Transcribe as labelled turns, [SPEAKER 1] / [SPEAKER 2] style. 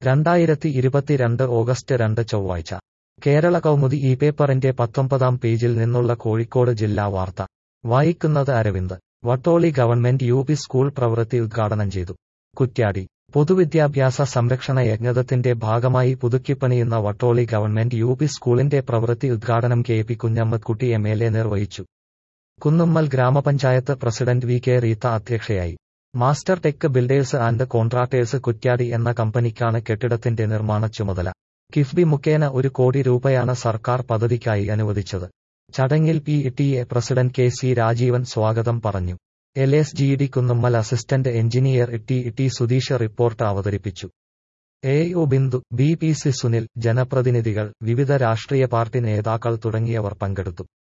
[SPEAKER 1] രണ്ടായിരത്തി ഇരുപത്തിരണ്ട് ഓഗസ്റ്റ് രണ്ട് ചൊവ്വാഴ്ച കേരള കൗമുദി ഈ പേപ്പറിന്റെ പത്തൊമ്പതാം പേജിൽ നിന്നുള്ള കോഴിക്കോട് ജില്ലാ വാർത്ത വായിക്കുന്നത് Aravind Vattoli government U P school പ്രവൃത്തി ഉദ്ഘാടനം ചെയ്തു കുറ്റ്യാടി പൊതുവിദ്യാഭ്യാസ സംരക്ഷണ യജ്ഞത്തിന്റെ ഭാഗമായി പുതുക്കിപ്പണിയുന്ന വട്ടോളി ഗവൺമെന്റ് യു പി സ്കൂളിന്റെ പ്രവൃത്തി ഉദ്ഘാടനം K P Kunhammakutty M L A നിർവഹിച്ചു കുന്നുമ്മൽ ഗ്രാമപഞ്ചായത്ത് പ്രസിഡന്റ് വി കെ റീത്ത അധ്യക്ഷയായി master tech builders and contractors Kuttiadi എന്ന കമ്പനിക്കാണ് കെട്ടിടത്തിന്റെ നിർമ്മാണ ചുമതല കിഫ്ബി മുഖേന ഒരു കോടി രൂപയാണ് സർക്കാർ പദ്ധതിക്കായി അനുവദിച്ചത് ചടങ്ങിൽ P T A president K C Rajeevan സ്വാഗതം പറഞ്ഞു L S G D Kunnummal assistant engineer T T Sudheesh report അവതരിപ്പിച്ചു A O Bindu B P C Sunil ജനപ്രതിനിധികൾ വിവിധ രാഷ്ട്രീയ പാർട്ടി നേതാക്കൾ തുടങ്ങിയവർ പങ്കെടുത്തു